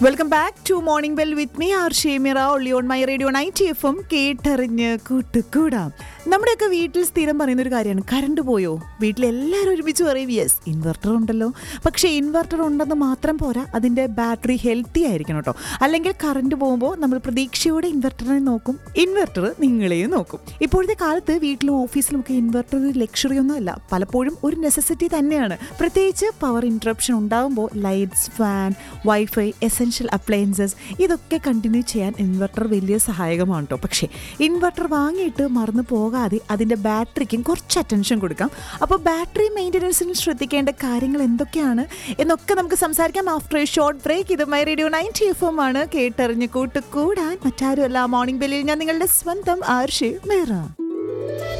welcome back to morning bell with me R Shemira ഒള്ളി on my radio ninety F M കേട്ടറിഞ്ഞ് കൂട്ടുകൂടാം നമ്മുടെയൊക്കെ വീട്ടിൽ സ്ഥിരം പറയുന്ന ഒരു കാര്യമാണ് കറണ്ട് പോയോ വീട്ടിൽ എല്ലാവരും ഒരുമിച്ച് പറയും യെസ് ഇൻവെർട്ടർ ഉണ്ടല്ലോ പക്ഷേ ഇൻവെർട്ടർ ഉണ്ടെന്ന് മാത്രം പോരാ അതിൻ്റെ ബാറ്ററി ഹെൽത്തി ആയിരിക്കണം കേട്ടോ അല്ലെങ്കിൽ കറണ്ട് പോകുമ്പോൾ നമ്മൾ പ്രതീക്ഷയോടെ ഇൻവെർട്ടറിനെ നോക്കും ഇൻവെർട്ടർ നിങ്ങളെയും നോക്കും ഇപ്പോഴത്തെ കാലത്ത് വീട്ടിലും ഓഫീസിലും ഒക്കെ ഇൻവെർട്ടർ ഒരു ലക്ഷറി ഒന്നും അല്ല പലപ്പോഴും ഒരു നെസസിറ്റി തന്നെയാണ് പ്രത്യേകിച്ച് പവർ ഇൻട്രപ്ഷൻ ഉണ്ടാകുമ്പോൾ lights fan wifi essential appliances ഇതൊക്കെ കണ്ടിന്യൂ ചെയ്യാൻ ഇൻവെർട്ടർ വലിയ സഹായകമാണ് കേട്ടോ പക്ഷേ ഇൻവെർട്ടർ വാങ്ങിയിട്ട് മറന്നു പോകാതെ അതിൻ്റെ ബാറ്ററിക്കും കുറച്ച് അറ്റൻഷൻ കൊടുക്കാം അപ്പോൾ ബാറ്ററി മെയിൻ്റനൻസിന് ശ്രദ്ധിക്കേണ്ട കാര്യങ്ങൾ എന്തൊക്കെയാണ് എന്നൊക്കെ നമുക്ക് സംസാരിക്കാം ആഫ്റ്റർ എ ഷോർട്ട് ബ്രേക്ക് ഇത് my radio ninety F M ആണ് കേട്ടറിഞ്ഞ് കൂട്ടുകൂടാൻ മറ്റാരുമല്ല മോർണിംഗ് ബെല്ലിൽ ഞാൻ നിങ്ങളുടെ സ്വന്തം ആർഷി മേറ